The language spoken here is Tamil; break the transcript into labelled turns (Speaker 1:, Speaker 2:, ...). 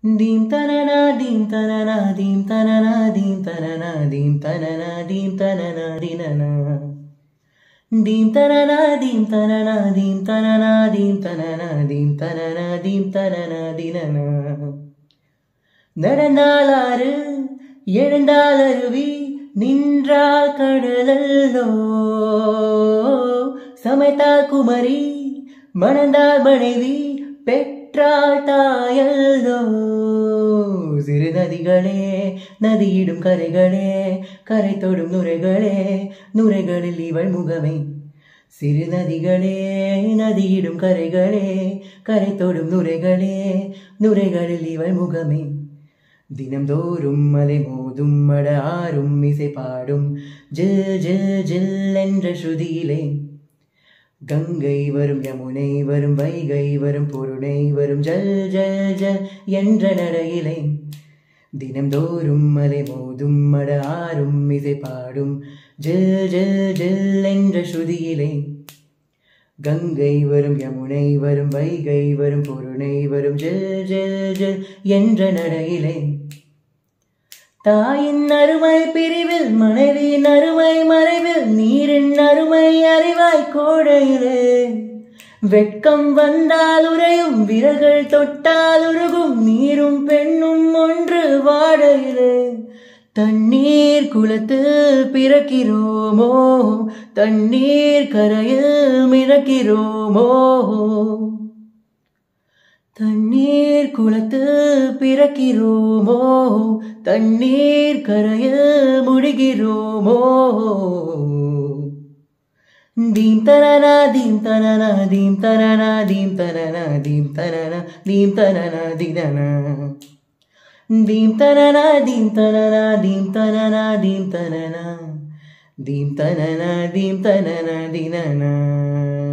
Speaker 1: Dim tanana dim tanana dim tanana dim tanana dim tanana dim tanana dinana Dim tanana dim tanana dim tanana dim tanana dim tanana dim tanana dinana நடந்தால் ஆறு எழுந்தால் அருவி நின்றால் கடலல்லோ சமைத்தால் குமரி மணந்தால் மனைவி பெற்றால் தாயல்லோ சிறு நதிகளே நதியிடும் கரைகளே கரை தொடும் நுரைகளே நுரைகளில் இவள் முகமே சிறு நதிகளே நதியிடும் கரைகளே கரை தொடும் நுரைகளே நுரைகளில் இவள் முகமே தினம்தோறும் மலை மோதும் மட ஆறும் இசை பாடும் ஜில் ஜில் ஜில் என்ற ஸ்ருதியிலே கங்கை வரும் யமுனை வரும் வைகை வரும் பொருணை வரும் ஜல் ஜல் ஜல் என்ற நடையிலே தினம்தோறும் மலை மோதும் மட ஆறும் இசை பாடும் ஜில் ஜில் ஜில் என்ற ஸ்ருதியிலே கங்கை வரும் யமுனை வரும் வைகை வரும் பொருணை வரும் ஜில் ஜில் ஜில் என்ற நடையிலே தாயின் அருமை பிரிவில் மனைவியின் அருமை மறைவில் நீரின் அருமை அறிவாய் கோடையிலே வெட்கம் வந்தால் உறையும் விரல்கள் தொட்டால் உருகும் நீரும் பெண்ணும் ஒன்று வாடையிலே தண்ணீர் குளத்தில் பிறக்கிறோமோ தண்ணீர் கரையில் மிதக்கிறோமோ தண்ணீர் குளத்தில் பிறக்கிறோமோ தண்ணீர் கரையில் முடிகிறோமோ தீம் தனனா தீம் தனனா தீம் தனனா தீம் தனனா தீம் தனனா தீம் தனனா தினனா தீம் தனனா தீம் தனனா தீம் தனனா தீம் தனனா தீம் தனனா தீம் தனனா தினனா